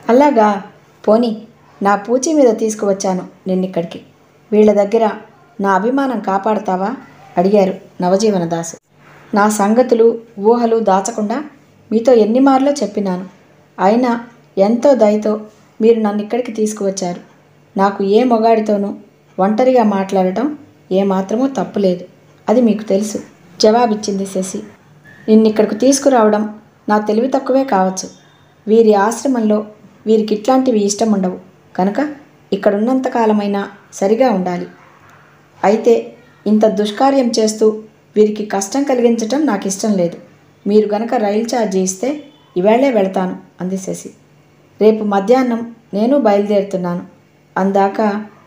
అలాగా పోని నా పూచి మీద తీసుకువచ్చాను నిన్నిక్కడికి వీళ్ళ దగ్గర నా అభిమానం కాపాడతావా అడిగారు నవజీవనదాసు నా సంగతులు ఊహలు దాచకుండా మీతో ఎన్ని మార్లో చెప్పినాను అయినా ఎంతో దయతో మీరు నన్ను ఇక్కడికి తీసుకువచ్చారు నాకు ఏ మొగాడితోనూ ఒంటరిగా మాట్లాడటం ఏమాత్రమూ తప్పులేదు అది మీకు తెలుసు జవాబిచ్చింది శశి నిన్నిక్కడికి తీసుకురావడం నా తెలివి తక్కువే కావచ్చు వీరి ఆశ్రమంలో వీరికి ఇట్లాంటివి ఇష్టం ఉండవు కనుక ఇక్కడున్నంత కాలమైనా సరిగా ఉండాలి అయితే ఇంత దుష్కార్యం చేస్తూ వీరికి కష్టం కలిగించటం నాకు ఇష్టం లేదు మీరు గనక రైలు ఛార్జీ ఇస్తే ఇవాళే వెళతాను అంది శశి రేపు మధ్యాహ్నం నేను బయలుదేరుతున్నాను అందాక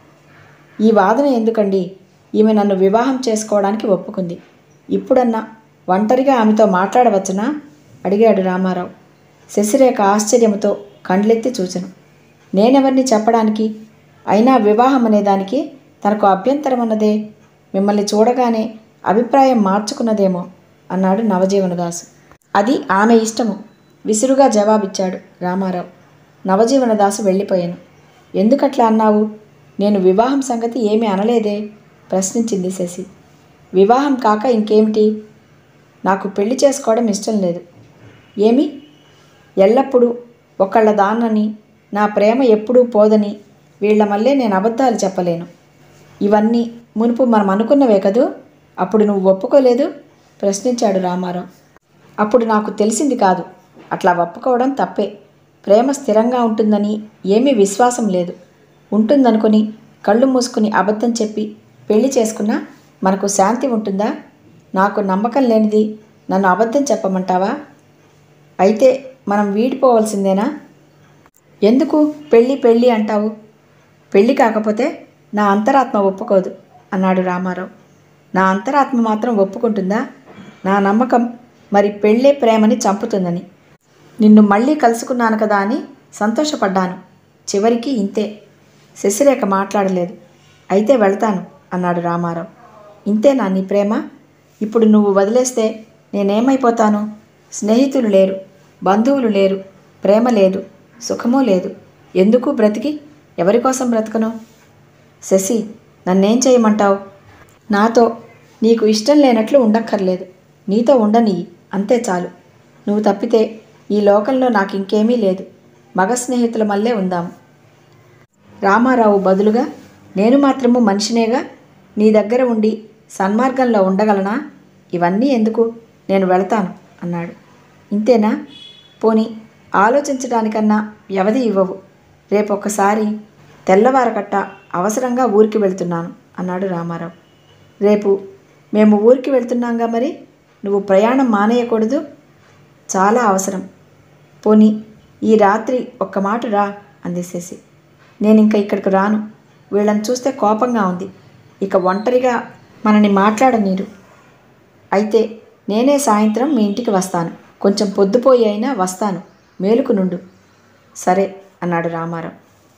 ఈ వాదన ఎందుకండి ఈమె నన్ను వివాహం చేసుకోవడానికి ఒప్పుకుంది ఇప్పుడన్నా ఒంటరిగా ఆమెతో మాట్లాడవచ్చునా అడిగాడు రామారావు శశిరేఖ ఆశ్చర్యంతో కండ్లెత్తి చూచను నేనెవరిని చెప్పడానికి అయినా వివాహం అనేదానికి తనకు అభ్యంతరం ఉన్నదే మిమ్మల్ని చూడగానే అభిప్రాయం మార్చుకున్నదేమో అన్నాడు నవజీవనదాసు అది ఆమె ఇష్టము విసురుగా జవాబిచ్చాడు రామారావు నవజీవనదాసు వెళ్ళిపోయాను ఎందుకట్లా అన్నావు నేను వివాహం సంగతి ఏమీ అనలేదే ప్రశ్నించింది శశి వివాహం కాక ఇంకేమిటి నాకు పెళ్లి చేసుకోవడం ఇష్టం లేదు ఏమి ఎల్లప్పుడూ ఒకళ్ళ దాన్నని నా ప్రేమ ఎప్పుడూ పోదని వీళ్ళ మళ్ళీ నేను అబద్ధాలు చెప్పలేను ఇవన్నీ మునుపు మనం అనుకున్నవే కదూ అప్పుడు నువ్వు ఒప్పుకోలేదు ప్రశ్నించాడు రామారావు అప్పుడు నాకు తెలిసింది కాదు అట్లా ఒప్పుకోవడం తప్పే ప్రేమ స్థిరంగా ఉంటుందని ఏమీ విశ్వాసం లేదు ఉంటుందనుకుని కళ్ళు మూసుకుని అబద్ధం చెప్పి పెళ్లి చేసుకున్నా మనకు శాంతి ఉంటుందా నాకు నమ్మకం లేనిది నన్ను అబద్ధం చెప్పమంటావా అయితే మనం వీడిపోవలసిందేనా ఎందుకు పెళ్ళి పెళ్ళి అంటావు పెళ్ళి కాకపోతే నా అంతరాత్మ ఒప్పుకోదు అన్నాడు రామారావు నా అంతరాత్మ మాత్రం ఒప్పుకుంటుందా నా నమ్మకం మరి పెళ్ళే ప్రేమని చంపుతుందని నిన్ను మళ్ళీ కలుసుకున్నాను కదా అని సంతోషపడ్డాను చివరికి ఇంతే శశిరేఖ మాట్లాడలేదు అయితే వెళ్తాను అన్నాడు రామారావు ఇంతేనా నీ ప్రేమ ఇప్పుడు నువ్వు వదిలేస్తే నేనేమైపోతాను స్నేహితులు లేరు బంధువులు లేరు ప్రేమ లేదు సుఖమూ లేదు ఎందుకు బ్రతికి ఎవరి కోసం బ్రతకను శశి నన్నేం చేయమంటావు నాతో నీకు ఇష్టం లేనట్లు ఉండక్కర్లేదు నీతో ఉండని అంతే చాలు నువ్వు తప్పితే ఈ లోకంలో నాకు ఇంకేమీ లేదు మగ స్నేహితుల మల్లే ఉందాము రామారావు బదులుగా నేను మాత్రము మనిషినేగా నీ దగ్గర ఉండి సన్మార్గంలో ఉండగలనా ఇవన్నీ ఎందుకు నేను వెళతాను అన్నాడు ఇంతేనా పోని ఆలోచించడానికన్నా వ్యవధి ఇవ్వవు రేపొక్కసారి తెల్లవారకట్ట అవసరంగా ఊరికి వెళ్తున్నాను అన్నాడు రామారావు రేపు మేము ఊరికి వెళ్తున్నాంగా మరి నువ్వు ప్రయాణం మానేయకూడదు చాలా అవసరం పోనీ ఈ రాత్రి ఒక్క మాట రా అంది శశి నేను ఇంకా ఇక్కడికి రాను వీళ్ళని చూస్తే కోపంగా ఉంది ఇక ఒంటరిగా మనని మాట్లాడనీరు అయితే నేనే సాయంత్రం మీ ఇంటికి వస్తాను కొంచెం పొద్దుపోయి అయినా వస్తాను మేలుకు నుండు సరే అన్నాడు రామారావు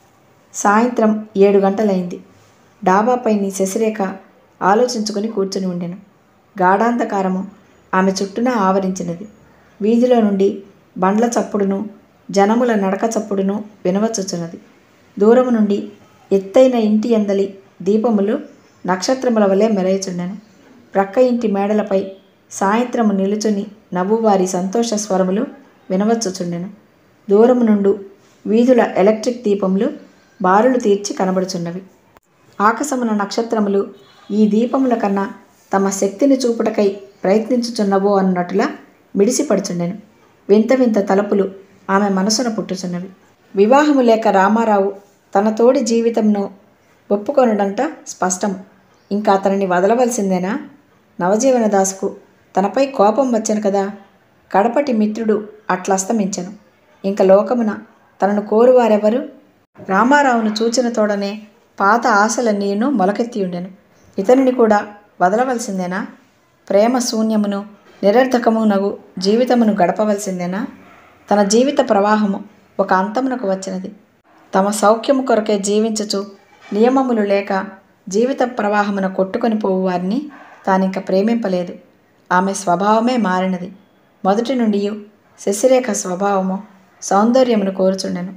సాయంత్రం ఏడు గంటలైంది డాబాపై నీ శశిరేఖ ఆలోచించుకుని కూర్చుని ఉండెను గాఢాంధకారము ఆమె చుట్టూన ఆవరించినది వీధిలో నుండి బండ్ల చప్పుడును జనముల నడక చప్పుడును వినవచ్చుచున్నది దూరము నుండి ఎత్తైన ఇంటి ఎందలి దీపములు నక్షత్రముల వలె మెరయుచుండెను ప్రక్క ఇంటి మేడలపై సాయంత్రము నిలుచుని నవ్వువారి సంతోష స్వరములు వినవచ్చుచుండెను దూరము నుండు వీధుల ఎలక్ట్రిక్ దీపములు బారులు తీర్చి కనబడుచున్నవి ఆకాశమున నక్షత్రములు ఈ దీపముల కన్నా తమ శక్తిని చూపుటకై ప్రయత్నించుచున్నవో అన్నట్టులా మిడిసిపడుచుండెను వింత వింత తలుపులు ఆమె మనసున పుట్టుచున్నవి వివాహము లేక రామారావు తన తోడి జీవితంను ఒప్పుకొనడంట స్పష్టం ఇంకా అతనిని వదలవలసిందేనా నవజీవనదాసుకు తనపై కోపం వచ్చను కదా కడపటి మిత్రుడు అట్లస్తమించను ఇంక లోకమున తనను కోరువారెవరు రామారావును చూచిన తోడనే పాత ఆశలన్నీను మొలకెత్తి ఉండెను ఇతనిని కూడా వదలవలసిందేనా ప్రేమ శూన్యమును నిరర్ధకమునగు జీవితమును గడపవలసిందేనా తన జీవిత ప్రవాహము ఒక అంతమునకు వచ్చినది తమ సౌఖ్యము కొరకే జీవించుచు నియమములు లేక జీవిత ప్రవాహమున కొట్టుకొని పోవు వారిని తానింక ప్రేమింపలేదు ఆమె స్వభావమే మారినది మొదటి నుండి శశిరేఖ స్వభావము సౌందర్యమును కోరుచుండెను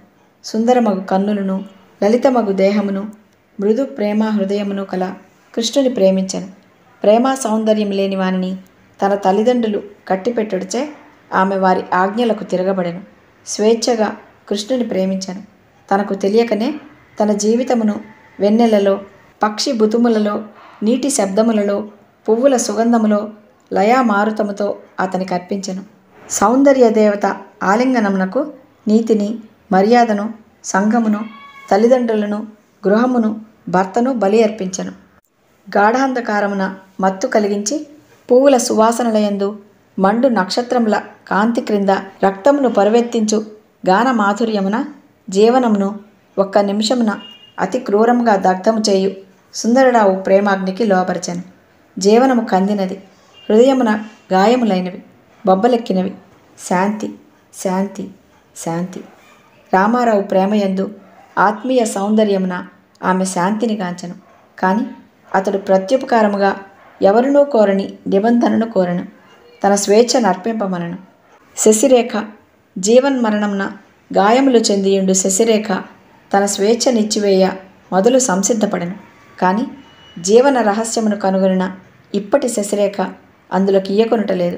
సుందరమగు కన్నులను లలితమగు దేహమును మృదు ప్రేమ హృదయమును కల కృష్ణుని ప్రేమించెను ప్రేమ సౌందర్యం లేని వానిని తన తల్లిదండ్రులు కట్టిపెట్టుడిచే ఆమె వారి ఆజ్ఞలకు తిరగబడెను స్వేచ్ఛగా కృష్ణుని ప్రేమించెను తనకు తెలియకనే తన జీవితమును వెన్నెలలో పక్షి బుతుములలో నీటి శబ్దములలో పువ్వుల సుగంధములో లయామారుతముతో అతనికి అర్పించెను సౌందర్య దేవత ఆలింగనమునకు నీతిని మర్యాదను సంఘమును తల్లిదండ్రులను గృహమును భర్తను బలి అర్పించెను గాఢాంధకారమున మత్తు కలిగించి పువ్వుల సువాసనలయందు మండు నక్షత్రముల కాంతి క్రింద రక్తమును పరువెత్తించు గాన మాధుర్యమున జీవనమును ఒక్క నిమిషమున అతి క్రూరంగా దగ్ధము చేయు సుందరరావు ప్రేమాగ్నికి లోపరిచెను జీవనము కందినది హృదయమున గాయములైనవి బొబ్బలెక్కినవి శాంతి శాంతి శాంతి రామారావు ప్రేమయందు ఆత్మీయ సౌందర్యమున ఆమె శాంతిని గాంచెను కానీ అతడు ప్రత్యుపకారముగా ఎవరినూ కోరని నిబంధనను కోరను తన స్వేచ్ఛను అర్పింపమనను శశిరేఖ జీవన్మరణమున గాయములు చెందియుండు శశిరేఖ తన స్వేచ్ఛనిచ్చివేయ మొదలు సంసిద్ధపడెను కానీ జీవన రహస్యమును కనుగొనిన ఇప్పటి శశిరేఖ అందులోకి ఇయ్యకొనుటలేదు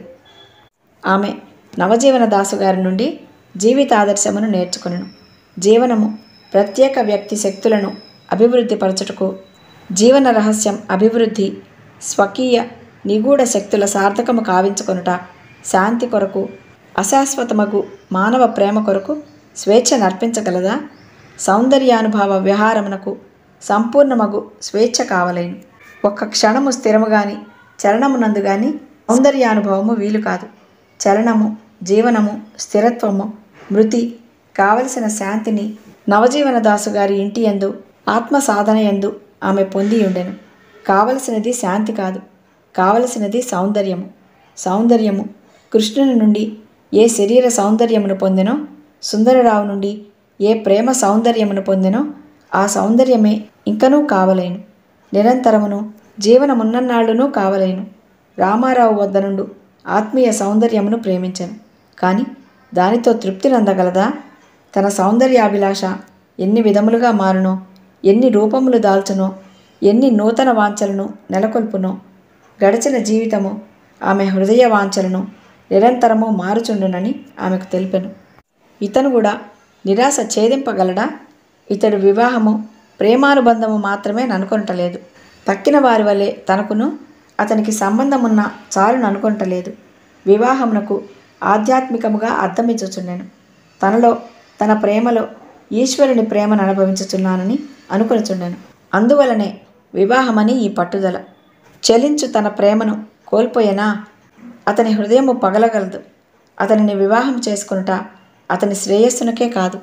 ఆమె నవజీవన దాసు గారి నుండి జీవితాదర్శమును నేర్చుకొనెను జీవనము ప్రత్యేక వ్యక్తి శక్తులను అభివృద్ధిపరచుటకు జీవన రహస్యం అభివృద్ధి స్వకీయ నిగూఢ శక్తుల సార్థకము కావించుకొనుట శాంతి కొరకు అశాశ్వతమగు మానవ ప్రేమ కొరకు స్వేచ్ఛ నర్పించగలదా సౌందర్యానుభవ విహారమునకు సంపూర్ణమగు స్వేచ్ఛ కావలేను ఒక్క క్షణము స్థిరము గాని చలనమునందు గాని సౌందర్యానుభవము వీలు కాదు చలనము జీవనము స్థిరత్వము మృతి కావలసిన శాంతిని నవజీవన దాసు గారి ఇంటి యందు ఆత్మ సాధన యందు ఆమె పొంది ఉండెను కావలసినది శాంతి కాదు కావలసినది సౌందర్యము సౌందర్యము కృష్ణుని నుండి ఏ శరీర సౌందర్యమును పొందెనో సుందరరావు నుండి ఏ ప్రేమ సౌందర్యమును పొందెనో ఆ సౌందర్యమే ఇంకనూ కావలేను నిరంతరమును జీవనమున్నన్నాళ్ళునూ కావలేను రామారావు వద్ద నుండు ఆత్మీయ సౌందర్యమును ప్రేమించను కానీ దానితో తృప్తి నందగలదా తన సౌందర్యాభిలాష ఎన్ని విధములుగా మారునో ఎన్ని రూపములు దాల్చునో ఎన్ని నూతన వాంఛలను నెలకొల్పునో గడిచిన జీవితము ఆమె హృదయ వాంఛలను నిరంతరము మారుచుండునని ఆమెకు తెలిపెను ఇతను కూడా నిరాశ ఛేదింపగలడా ఇతడు వివాహము ప్రేమానుబంధము మాత్రమే ననుకొనటలేదు తక్కిన వారి వలె తనకును అతనికి సంబంధమున్న చాలును అనుకొనటలేదు వివాహమునకు ఆధ్యాత్మికముగా అర్థమిచ్చుచున్నాను తనలో తన ప్రేమలో ఈశ్వరుని ప్రేమను అనుభవించుచున్నానని అనుకొనుచున్నాను అందువలనే వివాహమని ఈ పట్టుదల చెలించు తన ప్రేమను కోల్పోయేనా అతని హృదయము పగలగలదు అతనిని వివాహం చేసుకునుట అతని శ్రేయస్సునకే కాదు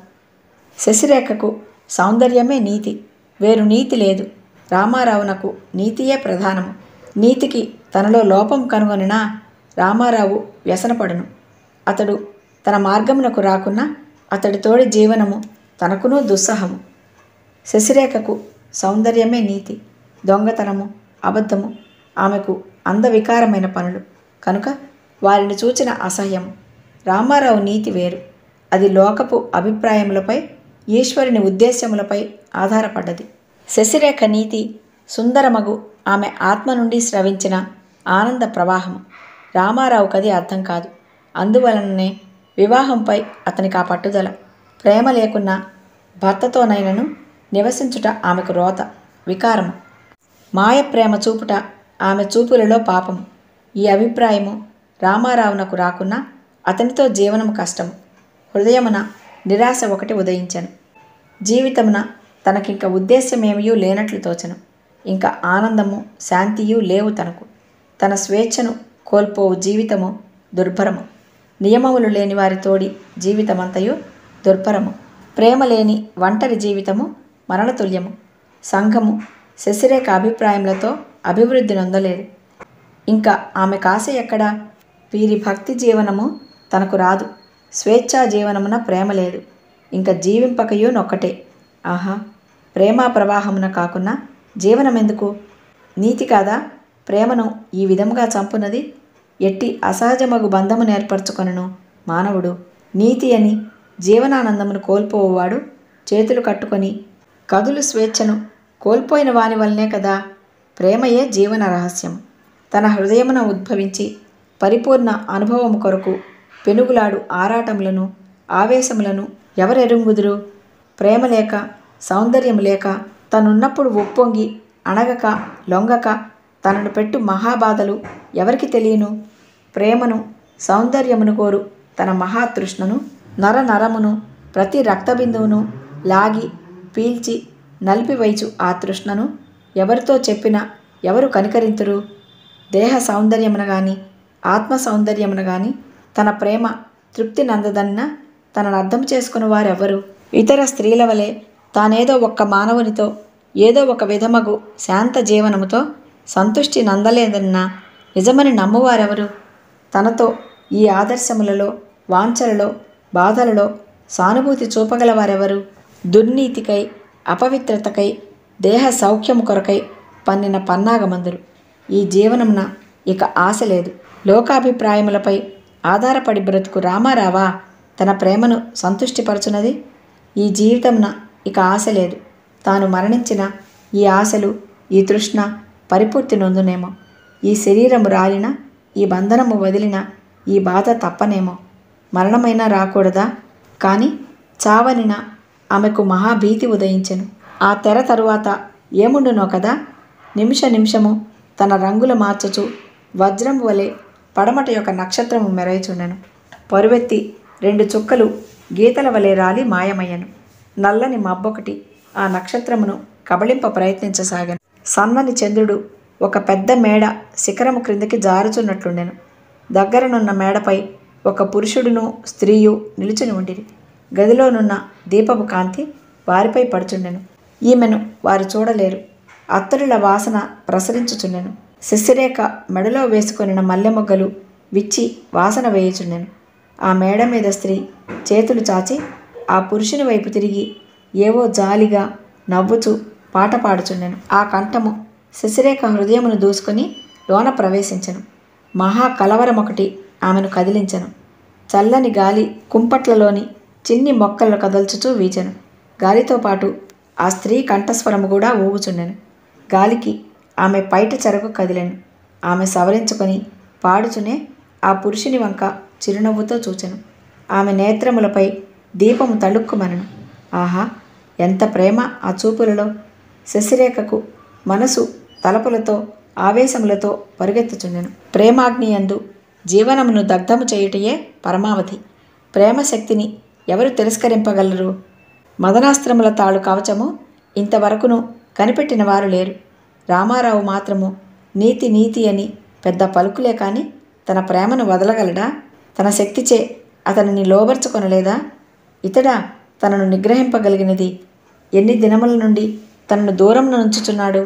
శశిరేఖకు సౌందర్యమే నీతి వేరు నీతి లేదు రామారావునకు నీతియే ప్రధానము నీతికి తనలో లోపం కనుగొనినా రామారావు వ్యసనపడును అతడు తన మార్గమునకు రాకున్నా అతడి తోడి జీవనము తనకును దుస్సహము శశిరేఖకు సౌందర్యమే నీతి దొంగతనము అబద్ధము ఆమెకు అందవికారమైన పనులు కనుక వారిని చూచిన అసహ్యం రామారావు నీతి వేరు అది లోకపు అభిప్రాయములపై ఈశ్వరుని ఉద్దేశ్యములపై ఆధారపడ్డది శశిరేఖ నీతి సుందరమగు ఆమె ఆత్మ నుండి స్రవించిన ఆనంద ప్రవాహము రామారావుకు అది అర్థం కాదు అందువలననే వివాహంపై అతనికి ఆ పట్టుదల ప్రేమ లేకున్నా భర్తతోనైనను నివసించుట ఆమెకు రోత వికారము మాయ ప్రేమ చూపుట ఆమె చూపులలో పాపము ఈ అభిప్రాయము రామారావునకు రాకున్నా అతనితో జీవనము కష్టము హృదయమున నిరాశ ఒకటి ఉదయించను జీవితమున తనకింక ఉద్దేశ్యమేమియూ లేనట్లు తోచను ఇంకా ఆనందము శాంతియు లేవు తనకు తన స్వేచ్ఛను కోల్పోవు జీవితము దుర్భరము నియమములు లేని వారి తోడి జీవితమంతయు దుర్భరము ప్రేమ లేని ఒంటరి జీవితము మరణతుల్యము సంఘము శశిరేఖ అభిప్రాయములతో అభివృద్ధి నొందలేదు ఇంకా ఆమె కాశ ఎక్కడా వీరి భక్తి జీవనము తనకు రాదు స్వేచ్ఛా జీవనమున ప్రేమ లేదు ఇంకా జీవింపకయు నొక్కటే ఆహా ప్రేమ ప్రవాహమున కాకున్నా జీవనమెందుకు నీతి కాదా ప్రేమను ఈ విధముగా చంపునది ఎట్టి అసహజమగు బంధమును ఏర్పరచుకొనను మానవుడు నీతి అని జీవనానందమును కోల్పోవువాడు చేతులు కట్టుకొని కదులు స్వేచ్ఛను కోల్పోయిన వాని వల్లనే కదా ప్రేమయే జీవన రహస్యం తన హృదయమున ఉద్భవించి పరిపూర్ణ అనుభవము కొరకు పెనుగులాడు ఆరాటములను ఆవేశములను ఎవరెరుంగుదురు ప్రేమ లేక సౌందర్యం లేక తనున్నప్పుడు ఉప్పొంగి అణగక లొంగక తనను పెట్టు మహాబాధలు ఎవరికి తెలియను ప్రేమను సౌందర్యమును కోరు తన మహాతృష్ణను నర నరమును ప్రతి రక్తబిందువును లాగి పీల్చి నలిపివైచు ఆ తృష్ణను ఎవరితో చెప్పినా ఎవరు కనికరింతురు దేహ సౌందర్యమున గాని ఆత్మ సౌందర్యమున గాని తన ప్రేమ తృప్తి నందదన్న తనను అర్థం చేసుకుని వారెవరు ఇతర స్త్రీల వలె తానేదో ఒక్క మానవునితో ఏదో ఒక విధమగు శాంత జీవనముతో సంతుష్టి నందలేదన్న నిజమని నమ్మువారెవరు తనతో ఈ ఆదర్శములలో వాంఛలలో బాధలలో సానుభూతి చూపగలవారెవరు దుర్నీతికై అపవిత్రతకై దేహ సౌఖ్యము కొరకై పన్నిన పన్నాగమందురు ఈ జీవనమున ఇక ఆశ లేదు లోకాభిప్రాయములపై ఆధారపడి బ్రతుకు రామారావా తన ప్రేమను సంతుష్టిపరచునది ఈ జీవితమున ఇక ఆశ లేదు తాను మరణించిన ఈ ఆశలు ఈ తృష్ణ పరిపూర్తి నొందునేమో ఈ శరీరము రాలిన ఈ బంధనము వదిలిన ఈ బాధ తప్పనేమో మరణమైనా రాకూడదా కానీ చావనిన ఆమెకు మహాభీతి ఉదయించెను ఆ తెర తరువాత ఏముండునో కదా నిమిష నిమిషము తన రంగులు మార్చుచు వజ్రం వలె పడమట యొక్క నక్షత్రము మెరయిచుండెను పరువెత్తి రెండు చుక్కలు గీతల వలె రాలి మాయమయ్యను నల్లని మబ్బొకటి ఆ నక్షత్రమును కబళింప ప్రయత్నించసాగాను సన్నని చంద్రుడు ఒక పెద్ద మేడ శిఖరము క్రిందికి జారుచున్నట్లుండెను దగ్గరనున్న మేడపై ఒక పురుషుడును స్త్రీయు నిలుచుని ఉండిరి గదిలోనున్న దీపపు కాంతి వారిపై పడుచుండెను ఈమెను వారు చూడలేరు అత్తరుల వాసన ప్రసరించుచుండెను శిశిరేఖ మెడలో వేసుకొనిన మల్లెమొగ్గలు విచ్చి వాసన వేయుచుండెను ఆ మేడ మీద స్త్రీ చేతులు చాచి ఆ పురుషుని వైపు తిరిగి ఏవో జాలిగా నవ్వుచూ పాట పాడుచుండెను ఆ కంఠము శశిరేఖ హృదయమును దూసుకొని లోన ప్రవేశించెను మహా కలవరం ఒకటి ఆమెను కదిలించెను చల్లని గాలి కుంపట్లలోని చిన్ని మొక్కలను కదల్చుచూ వీచెను గాలితో పాటు ఆ స్త్రీ కంఠస్వరము కూడా ఊగుచుండెను గాలికి ఆమె పైట చెరకు కదిలెను ఆమె సవరించుకొని పాడుచునే ఆ పురుషుని వంక చిరునవ్వుతో చూచెను ఆమె నేత్రములపై దీపము తళుక్కుమనను ఆహా ఎంత ప్రేమ ఆ చూపులలో శశిరేఖకు మనసు తలపులతో ఆవేశములతో పరుగెత్తుచుండెను ప్రేమాగ్నియందు జీవనమును దగ్ధము చేయుటయే పరమావధి ప్రేమశక్తిని ఎవరు తిరస్కరింపగలరు మదనాస్త్రముల తాళు కవచము ఇంతవరకును కనిపెట్టిన వారు లేరు రామారావు మాత్రము నీతి నీతి అని పెద్ద పలుకులే కాని తన ప్రేమను వదలగలడా తన శక్తిచే అతనిని లోబర్చుకొనలేదా ఇతడా తనను నిగ్రహింపగలిగినది ఎన్ని దినముల నుండి తనను దూరం నుంచుచున్నాడు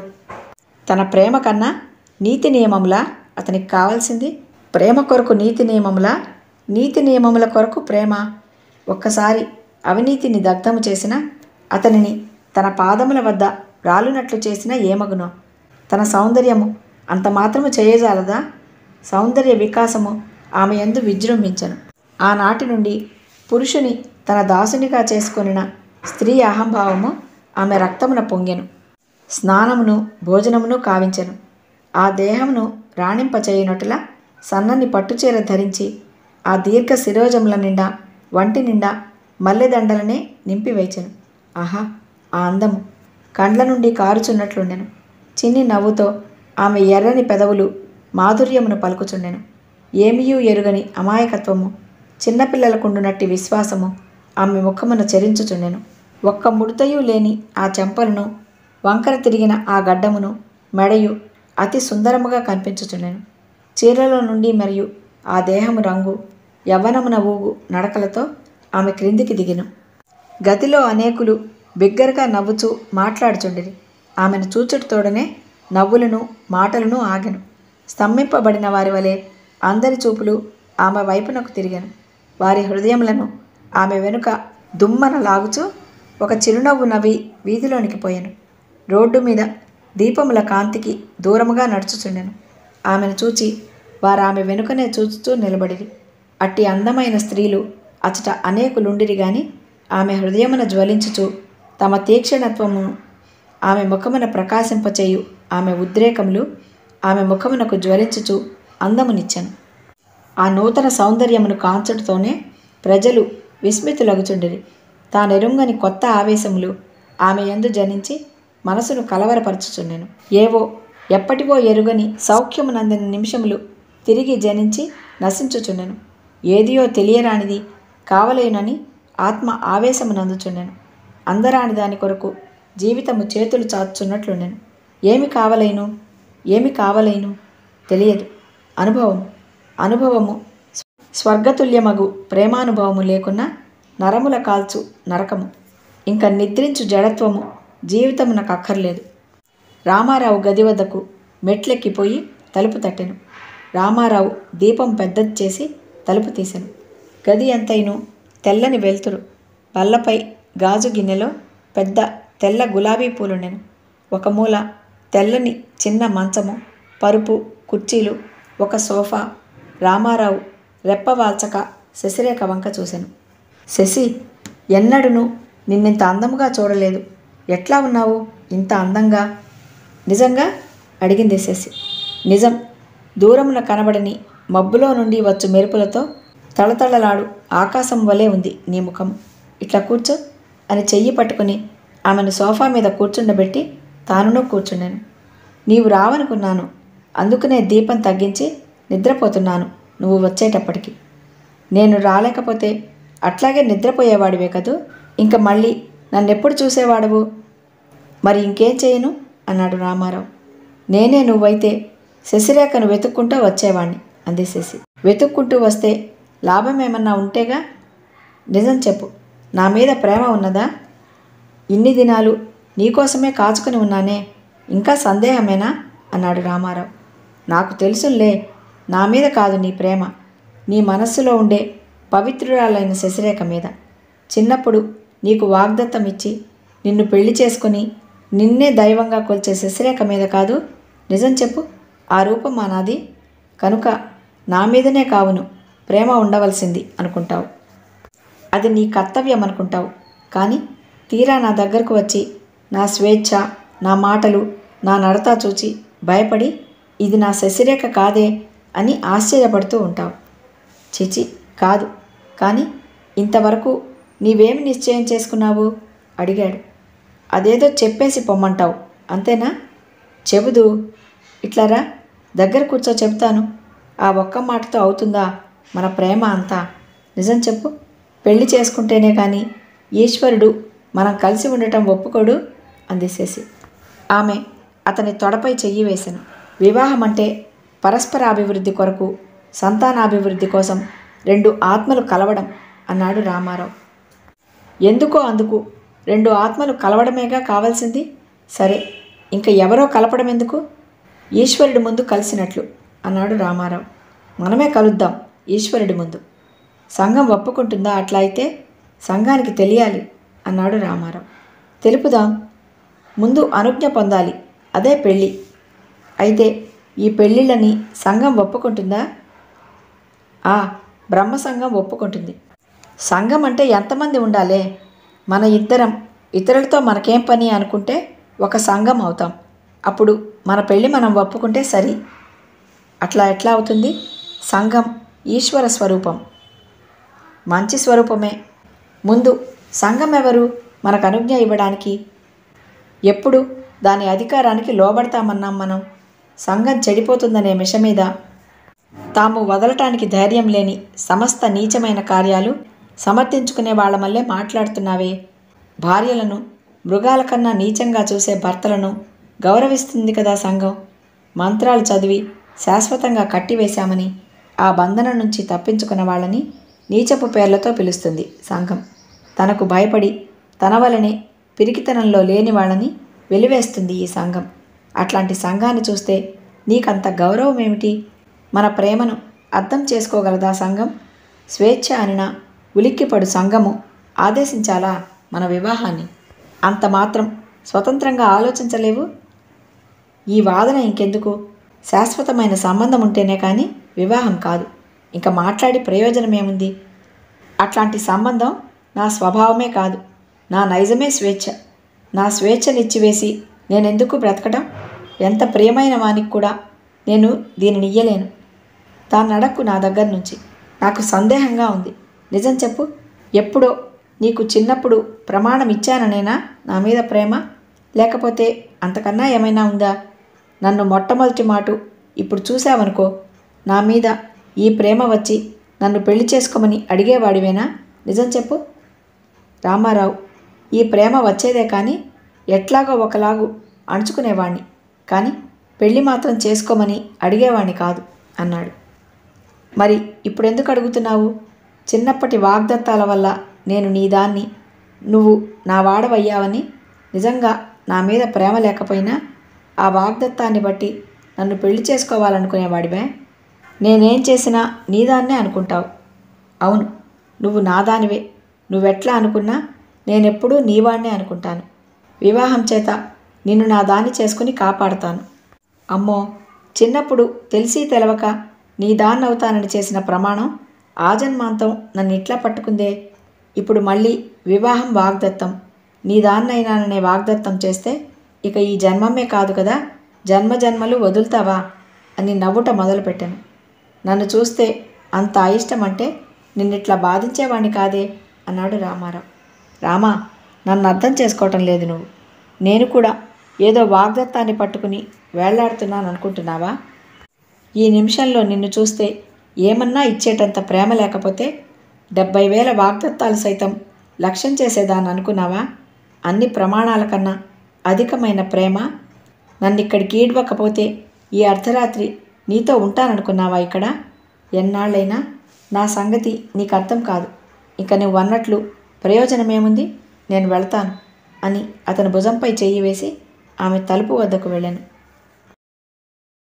తన ప్రేమ కన్నా నీతి నియమములా అతనికి కావాల్సింది ప్రేమ కొరకు నీతి నియమములా నీతి నియమముల కొరకు ప్రేమ ఒక్కసారి అవినీతిని దగ్ధము చేసిన అతనిని తన పాదముల వద్ద రాలునట్లు చేసిన ఏమగునో తన సౌందర్యము అంత మాత్రము చేయజాలదా సౌందర్య వికాసము ఆమె యందు విజృంభించను ఆనాటి నుండి పురుషుని తన దాసునిగా చేసుకొనిన స్త్రీ అహంభావము ఆమె రక్తమున పొంగెను స్నానమును భోజనమును కావించెను ఆ దేహమును రాణింపచేయునట్టులా సన్నని పట్టుచీర ధరించి ఆ దీర్ఘ శిరోజముల నిండా వంటి నిండా మల్లెదండలనే నింపివేచెను ఆహా ఆ అందము కండ్ల నుండి కారుచున్నట్లుండెను చిన్ని నవ్వుతో ఆమె ఎర్రని పెదవులు మాధుర్యమును పలుకుచుండెను ఏమియూ ఎరుగని అమాయకత్వము చిన్నపిల్లలకుండునట్టి విశ్వాసము ఆమె ముఖమున చరించుచుండెను ఒక్క ముడతయు లేని ఆ చెంపలను వంకర తిరిగిన ఆ గడ్డమును మెడయు అతి సుందరముగా కనిపించుచుండెను చీరలో నుండి మరియు ఆ దేహము రంగు యవ్వనమున ఊగు నడకలతో ఆమె క్రిందికి దిగిను గతిలో అనేకులు బిగ్గరగా నవ్వుచూ మాట్లాడుచుండిరి ఆమెను చూచుటతోడనే నవ్వులను మాటలను ఆగెను స్తంభింపబడిన వారి వలె అందరి చూపులు ఆమె వైపునకు తిరిగాను వారి హృదయములను ఆమె వెనుక దుమ్మన లాగుచూ ఒక చిరునవ్వు నవ్వి వీధిలోనికి పోయాను రోడ్డు మీద దీపముల కాంతికి దూరముగా నడుచుచుండెను ఆమెను చూచి వారు ఆమె వెనుకనే చూచుతూ నిలబడిరి అట్టి అందమైన స్త్రీలు అచట అనేకులుండిరి గాని ఆమె హృదయమున జ్వలించుచు తమ తీక్షణత్వము ఆమె ముఖమున ప్రకాశింపచేయు ఆమె ఉద్రేకములు ఆమె ముఖమునకు జ్వలించుచు అందమునిచ్చాను ఆ నూతన సౌందర్యమును కాంచుటతోనే ప్రజలు విస్మితులగుచుండిరి తానెరుంగని కొత్త ఆవేశములు ఆమె యందు జనించి మనసును కలవరపరచుచుండెను ఏవో ఎప్పటివో ఎరుగని సౌఖ్యమునందని నిమిషములు తిరిగి జనించి నశించుచుండెను ఏదియో తెలియరానిది కావలేనని ఆత్మ ఆవేశమునందుచుండెను అందరాని దాని కొరకు జీవితము చేతులు చాచుచున్నట్లుండెను ఏమి కావలేను ఏమి కావలేను తెలియదు అనుభవం అనుభవము స్వర్గతుల్యమగు ప్రేమానుభవము లేకున్నా నరముల కాల్చు నరకము ఇంకా నిద్రించు జడత్వము జీవితము నాకు అక్కర్లేదు రామారావు గది వద్దకు మెట్లెక్కిపోయి తలుపు తట్టెను రామారావు దీపం పెద్దది చేసి తలుపు తీసెను గది ఎంతైను తెల్లని వెలుతురు బల్లపై గాజు గిన్నెలో పెద్ద తెల్ల గులాబీ పూలుండెను ఒక మూల తెల్లని చిన్న మంచము పరుపు కుర్చీలు ఒక సోఫా రామారావు రెప్పవాల్చక శశిరేఖ వంక చూశాను శశి ఎన్నడును నిన్నింత అందముగా చూడలేదు ఎట్లా ఉన్నావు ఇంత అందంగా నిజంగా అడిగింది శశి నిజం దూరమున కనబడని మబ్బులో నుండి వచ్చు మెరుపులతో తళతళలాడు ఆకాశం వలె ఉంది నీ ముఖం ఇట్లా కూర్చో అని చెయ్యి పట్టుకుని ఆమెను సోఫా మీద కూర్చుండబెట్టి తానును కూర్చున్నాను నీవు రావనుకున్నాను అందుకనే దీపం తగ్గించి నిద్రపోతున్నాను నువ్వు వచ్చేటప్పటికి నేను రాలేకపోతే అట్లాగే నిద్రపోయేవాడివే కదూ ఇంక మళ్ళీ నన్నెప్పుడు చూసేవాడవు మరి ఇంకేం చేయను అన్నాడు రామారావు నేనే నువ్వైతే శశిరేఖను వెతుక్కుంటూ వచ్చేవాణ్ణి అంది శశి వెతుక్కుంటూ వస్తే లాభం ఏమన్నా ఉంటేగా నిజం చెప్పు నా మీద ప్రేమ ఉన్నదా ఇన్ని దినాలు నీకోసమే కాచుకుని ఉన్నానే ఇంకా సందేహమేనా అన్నాడు రామారావు నాకు తెలుసులే నా మీద కాదు నీ ప్రేమ నీ మనస్సులో ఉండే పవిత్రురాలైన శశిరేఖ మీద చిన్నప్పుడు నీకు వాగ్దత్తం ఇచ్చి నిన్ను పెళ్లి చేసుకుని నిన్నే దైవంగా కొల్చే శశిరేఖ మీద కాదు నిజం చెప్పు ఆ రూపం మా నాది కనుక నా మీదనే కావును ప్రేమ ఉండవలసింది అనుకుంటావు అది నీ కర్తవ్యం అనుకుంటావు కానీ తీరా నా దగ్గరకు వచ్చి నా స్వేచ్ఛ నా మాటలు నా నడత చూచి భయపడి ఇది నా శశిరేఖ కాదే అని ఆశ్చర్యపడుతూ ఉంటావు చిచి కాదు కానీ ఇంతవరకు నీవేమి నిశ్చయం చేసుకున్నావు అడిగాడు అదేదో చెప్పేసి పొమ్మంటావు అంతేనా చెబుదు ఇట్లారా దగ్గర కూర్చో చెబుతాను ఆ ఒక్క మాటతో అవుతుందా మన ప్రేమ అంతా నిజం చెప్పు పెళ్లి చేసుకుంటేనే కానీ ఈశ్వరుడు మనం కలిసి ఉండటం ఒప్పుకోడు అంది శశి ఆమె అతని తొడపై చెయ్యి వేశాను వివాహం అంటే పరస్పర అభివృద్ధి కొరకు సంతానాభివృద్ధి కోసం రెండు ఆత్మలు కలవడం అన్నాడు రామారావు ఎందుకో అందుకు రెండు ఆత్మలు కలవడమేగా కావాల్సింది సరే ఇంక ఎవరో కలపడం ఎందుకు ఈశ్వరుడి ముందు కలిసినట్లు అన్నాడు రామారావు మనమే కలుద్దాం ఈశ్వరుడి ముందు సంఘం ఒప్పుకుంటుందా అట్లా అయితే సంఘానికి తెలియాలి అన్నాడు రామారావు తెలుపుదాం ముందు అనుజ్ఞ పొందాలి అదే పెళ్ళి అయితే ఈ పెళ్ళిళ్ళని సంఘం ఒప్పుకుంటుందా ఆ బ్రహ్మ సంఘం ఒప్పుకుంటుంది సంఘం అంటే ఎంతమంది ఉండాలే మన ఇద్దరం ఇతరులతో మనకేం పని అనుకుంటే ఒక సంఘం అవుతాం అప్పుడు మన పెళ్ళి మనం ఒప్పుకుంటే సరి అట్లా ఎట్లా అవుతుంది సంఘం ఈశ్వర స్వరూపం మంచి స్వరూపమే ముందు సంఘం ఎవరు మనకు అనుజ్ఞ ఇవ్వడానికి ఎప్పుడు దాని అధికారానికి లోబడతామన్నాం మనం సంఘం చెడిపోతుందనే మిష మీద తాము వదలటానికి ధైర్యం లేని సమస్త నీచమైన కార్యాలు సమర్థించుకునే వాళ్ళ మళ్ళే మాట్లాడుతున్నావే భార్యలను మృగాల కన్నా నీచంగా చూసే భర్తలను గౌరవిస్తుంది కదా సంఘం మంత్రాలు చదివి శాశ్వతంగా కట్టివేశామని ఆ బంధనం నుంచి తప్పించుకున్న వాళ్ళని నీచపు పేర్లతో పిలుస్తుంది సంఘం తనకు భయపడి తన వలనే పిరికితనంలో లేని వాళ్ళని వెలివేస్తుంది ఈ సంఘం అట్లాంటి సంఘాన్ని చూస్తే నీకంత గౌరవం ఏమిటి మన ప్రేమను అర్థం చేసుకోగలదా సంఘం స్వేచ్ఛ అనిన ఉలిక్కిపడు సంఘము ఆదేశించాలా మన వివాహాన్ని అంత మాత్రం స్వతంత్రంగా ఆలోచించలేవు ఈ వాదన ఇంకెందుకు శాశ్వతమైన సంబంధం ఉంటేనే కానీ వివాహం కాదు ఇంకా మాట్లాడి ప్రయోజనం ఏముంది అట్లాంటి సంబంధం నా స్వభావమే కాదు నా నైజమే స్వేచ్ఛ నా స్వేచ్ఛనిచ్చివేసి నేనెందుకు బ్రతకడం ఎంత ప్రియమైన వానికి కూడా నేను దీనిని ఇయ్యలేను దాన్ని అడక్కు నా దగ్గర నుంచి నాకు సందేహంగా ఉంది నిజం చెప్పు ఎప్పుడో నీకు చిన్నప్పుడు ప్రమాణం ఇచ్చాననేనా నా మీద ప్రేమ లేకపోతే అంతకన్నా ఏమైనా ఉందా నన్ను మొట్టమొదటి మాటు ఇప్పుడు చూసావనుకో నా మీద ఈ ప్రేమ వచ్చి నన్ను పెళ్లి చేసుకోమని అడిగేవాడివేనా నిజం చెప్పు రామారావు ఈ ప్రేమ వచ్చేదే కానీ ఎట్లాగో ఒకలాగు అణుచుకునేవాణ్ణి కానీ పెళ్లి మాత్రం చేసుకోమని అడిగేవాణ్ణి కాదు అన్నాడు మరి ఇప్పుడెందుకు అడుగుతున్నావు చిన్నప్పటి వాగ్దత్తాల వల్ల నేను నీ దాన్ని నువ్వు నా వాడవయ్యావని నిజంగా నా మీద ప్రేమ లేకపోయినా ఆ వాగ్దత్తాన్ని బట్టి నన్ను పెళ్లి చేసుకోవాలనుకునేవాడివే నేనేం చేసినా నీదాన్నే అనుకుంటావు అవును నువ్వు నాదానివే నువ్వెట్లా అనుకున్నా నేనెప్పుడూ నీవాణ్ణే అనుకుంటాను వివాహం చేత నిన్ను నా దాన్ని చేసుకుని కాపాడుతాను అమ్మో చిన్నప్పుడు తెలిసి తెలవక నీ దాన్నవుతానని చేసిన ప్రమాణం ఆజన్మాంతం నన్ను ఇట్లా పట్టుకుందే ఇప్పుడు మళ్ళీ వివాహం వాగ్దత్తం నీ దాన్నైనాననే వాగ్దత్తం చేస్తే ఇక ఈ జన్మమే కాదు కదా జన్మ జన్మలు వదులుతావా అని నవ్వుట మొదలుపెట్టాను నన్ను చూస్తే అంత అయిష్టం అంటే నిన్నిట్లా బాధించేవాణ్ణి కాదే అన్నాడు రామారావు రామా నన్ను అర్థం చేసుకోవటం లేదు నువ్వు నేను కూడా ఏదో వాగ్దత్తాన్ని పట్టుకుని వేళ్లాడుతున్నాను అనుకుంటున్నావా ఈ నిమిషంలో నిన్ను చూస్తే ఏమన్నా ఇచ్చేటంత ప్రేమ లేకపోతే డెబ్బై వేల వాగ్దత్తాలు సైతం లక్ష్యం చేసేదాన్ని అనుకున్నావా అన్ని ప్రమాణాల కన్నా అధికమైన ప్రేమ నన్ను ఇక్కడికి ఈడ్వకపోతే ఈ అర్ధరాత్రి నీతో ఉంటాననుకున్నావా ఇక్కడ ఎన్నాళ్ళైనా నా సంగతి నీకు అర్థం కాదు ఇక నువ్వు అన్నట్లు ప్రయోజనమేముంది నేను వెళ్తాను అని అతని భుజంపై చెయ్యి వేసి ఆమె తలుపు వద్దకు వెళ్ళాను